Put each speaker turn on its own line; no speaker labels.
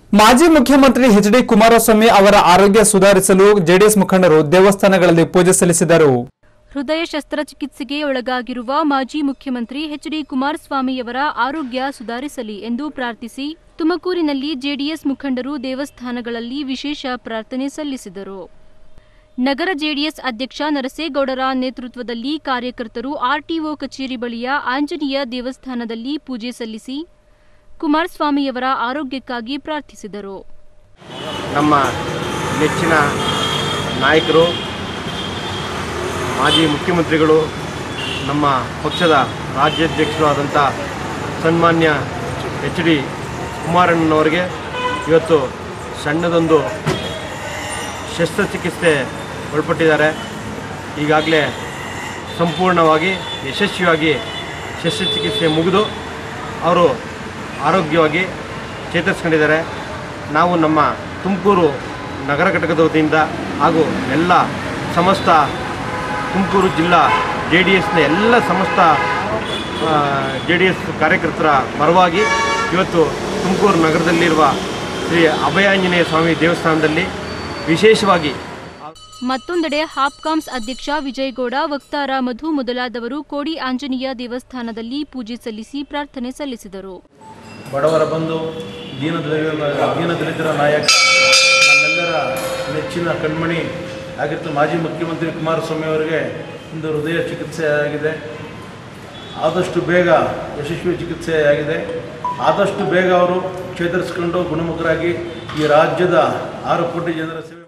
ಮಾಜಿ ಮುಖ್ಯಮಂತ್ರಿ H D Kumaraswamy ಅವರ ಆರೋಗ್ಯ ಸುಧಾರಿಸಲು ಜೆಡಿಎಸ್ ಮುಖಂಡರು ದೇವಸ್ಥಾನಗಳಲ್ಲಿ ಪೂಜೆ ಸಲ್ಲಿಸಿದರು
ಹೃದಯ ಶಸ್ತ್ರಚಿಕಿತ್ಸೆಗೆ ಒಳಗಾಗಿರುವ ಮಾಜಿ ಮುಖ್ಯಮಂತ್ರಿ ಎಚ್ ಡಿ ಕುಮಾರಸ್ವಾಮಿಯವರ ಆರೋಗ್ಯ ಸುಧಾರಿಸಲಿ ಎಂದು ಪ್ರಾರ್ಥಿಸಿ ತುಮಕೂರಿನಲ್ಲಿ ಜೆಡಿಎಸ್ ಮುಖಂಡರು ದೇವಸ್ಥಾನಗಳಲ್ಲಿ ವಿಶೇಷ ಪ್ರಾರ್ಥನೆ ಸಲ್ಲಿಸಿದರು ನಗರ ಜೆಡಿಎಸ್ ಅಧ್ಯಕ್ಷ ನರಸೇಗೌಡರ ನೇತೃತ್ವದಲ್ಲಿ ಕಾರ್ಯಕರ್ತರು ಆರ್ಟಿಒ ಕಚೇರಿ ಬಳಿಯ ಆಂಜನೇಯ ದೇವಸ್ಥಾನದಲ್ಲಿ ಪೂಜೆ ಸಲ್ಲಿಸಿ ಕುಮಾರಸ್ವಾಮಿಯವರ ಆರೋಗ್ಯಕ್ಕಾಗಿ ಪ್ರಾರ್ಥಿಸಿದರು
ನಮ್ಮ ನೆಚ್ಚಿನ ನಾಯಕರು ಮಾಜಿ ಮುಖ್ಯಮಂತ್ರಿಗಳು ನಮ್ಮ ಪಕ್ಷದ ರಾಜ್ಯಾಧ್ಯಕ್ಷರು ಆದಂಥ ಸನ್ಮಾನ್ಯ ಎಚ್ ಡಿ ಕುಮಾರಣ್ಣನವರಿಗೆ ಇವತ್ತು ಸಣ್ಣದೊಂದು ಶಸ್ತ್ರಚಿಕಿತ್ಸೆ ಒಳಪಟ್ಟಿದ್ದಾರೆ ಈಗಾಗಲೇ ಸಂಪೂರ್ಣವಾಗಿ ಯಶಸ್ವಿಯಾಗಿ ಶಸ್ತ್ರಚಿಕಿತ್ಸೆ ಮುಗಿದು ಅವರು ಆರೋಗ್ಯವಾಗಿ ಚೇತರಿಸ್ಕೊಂಡಿದ್ದಾರೆ ನಾವು ನಮ್ಮ ತುಮಕೂರು ನಗರ ಘಟಕದ ವತಿಯಿಂದ ಹಾಗೂ ಎಲ್ಲ ಸಮಸ್ತ ತುಮಕೂರು ಜಿಲ್ಲಾ ಜೆ ಡಿ ಎಸ್ನ ಎಲ್ಲ ಸಮಸ್ತ ಜೆ ಡಿ ಎಸ್ ಕಾರ್ಯಕರ್ತರ ಪರವಾಗಿ ಇವತ್ತು ತುಮಕೂರು ನಗರದಲ್ಲಿರುವ ಶ್ರೀ ಅಭಯಾಂಜನೇಯ ಸ್ವಾಮಿ ದೇವಸ್ಥಾನದಲ್ಲಿ ವಿಶೇಷವಾಗಿ
ಮತ್ತೊಂದೆಡೆ ಹಾಪ್ಕಾಮ್ಸ್ ಅಧ್ಯಕ್ಷ ವಿಜಯಗೌಡ ವಕ್ತಾರ ಮಧು ಮೊದಲಾದವರು ಕೋಡಿ ಆಂಜನೇಯ ದೇವಸ್ಥಾನದಲ್ಲಿ ಪೂಜೆ ಸಲ್ಲಿಸಿ ಪ್ರಾರ್ಥನೆ ಸಲ್ಲಿಸಿದರು
ಬಡವರ ಬಂಧು ದೀನದಲಿತರ ದೀನದಲಿತರ ನಾಯಕ ನಮ್ಮೆಲ್ಲರ ನೆಚ್ಚಿನ ಕಣ್ಮಣಿ ಆಗಿರ್ತ ಮಾಜಿ ಮುಖ್ಯಮಂತ್ರಿ ಕುಮಾರಸ್ವಾಮಿ ಅವರಿಗೆ ಇಂದು ಹೃದಯ ಚಿಕಿತ್ಸೆ ಆಗಿದೆ ಆದಷ್ಟು ಬೇಗ ಯಶಸ್ವಿ ಚಿಕಿತ್ಸೆ ಆಗಿದೆ ಆದಷ್ಟು ಬೇಗ ಅವರು ಚೇತರಿಸಿಕೊಂಡು ಗುಣಮುಖರಾಗಿ ಈ ರಾಜ್ಯದ ಆರು ಕೋಟಿ ಜನರ ಸೇವೆ